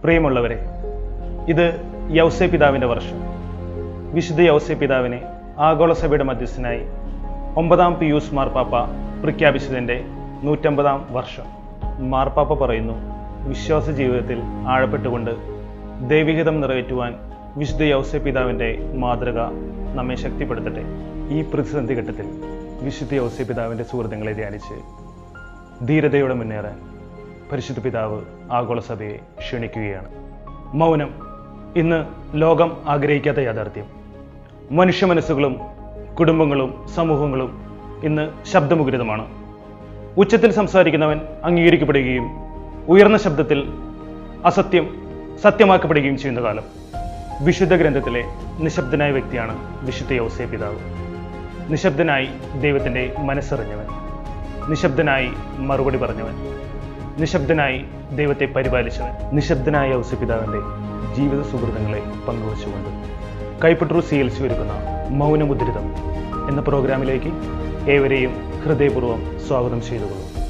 പ്രിയമുള്ളവരെ ഇത് യൗസെ പിതാവിൻ്റെ വർഷം വിശുദ്ധ യൗസെ പിതാവിനെ ആഗോള സഭയുടെ മധ്യസ്ഥനായി ഒമ്പതാം പിയൂസ് മാർപ്പാപ്പ പ്രഖ്യാപിച്ചതിൻ്റെ നൂറ്റമ്പതാം വർഷം മാർപ്പാപ്പ പറയുന്നു വിശ്വാസ ജീവിതത്തിൽ ആഴപ്പെട്ടുകൊണ്ട് ദൈവികതം നിറവേറ്റുവാൻ വിശുദ്ധ യൗസെ പിതാവിൻ്റെ മാതൃക നമ്മെ ശക്തിപ്പെടുത്തട്ടെ ഈ പ്രതിസന്ധി ഘട്ടത്തിൽ വിശുദ്ധ യൗസെ പിതാവിൻ്റെ സുഹൃത്തുക്കളെ ധ്യാനിച്ച് ധീരതയോടെ മുന്നേറാൻ പരിശുദ്ധ പിതാവ് ആഗോള സഭയെ ക്ഷണിക്കുകയാണ് മൗനം ഇന്ന് ലോകം ആഗ്രഹിക്കാത്ത യാഥാർത്ഥ്യം മനുഷ്യ മനസ്സുകളും കുടുംബങ്ങളും സമൂഹങ്ങളും ഇന്ന് ശബ്ദമുഖരിതമാണ് ഉച്ചത്തിൽ സംസാരിക്കുന്നവൻ അംഗീകരിക്കപ്പെടുകയും ഉയർന്ന ശബ്ദത്തിൽ അസത്യം സത്യമാക്കപ്പെടുകയും ചെയ്യുന്ന കാലം വിശുദ്ധ ഗ്രന്ഥത്തിലെ നിശബ്ദനായ വ്യക്തിയാണ് വിശുദ്ധ യൗസേ പിതാവ് നിശബ്ദനായി ദൈവത്തിൻ്റെ മനസ്സറിഞ്ഞവൻ നിശബ്ദനായി മറുപടി പറഞ്ഞവൻ നിശബ്ദനായി ദൈവത്തെ പരിപാലിച്ചവൻ നിശബ്ദനായ ഔസപിതാവിൻ്റെ ജീവിത സുഹൃത്തുക്കളെ പങ്കുവച്ചുകൊണ്ട് കൈപ്പട്രു സി എൽ സി ഒരുക്കുന്ന മൗനമുദ്രിതം എന്ന പ്രോഗ്രാമിലേക്ക് ഏവരെയും ഹൃദയപൂർവ്വം സ്വാഗതം ചെയ്തുകൊള്ളും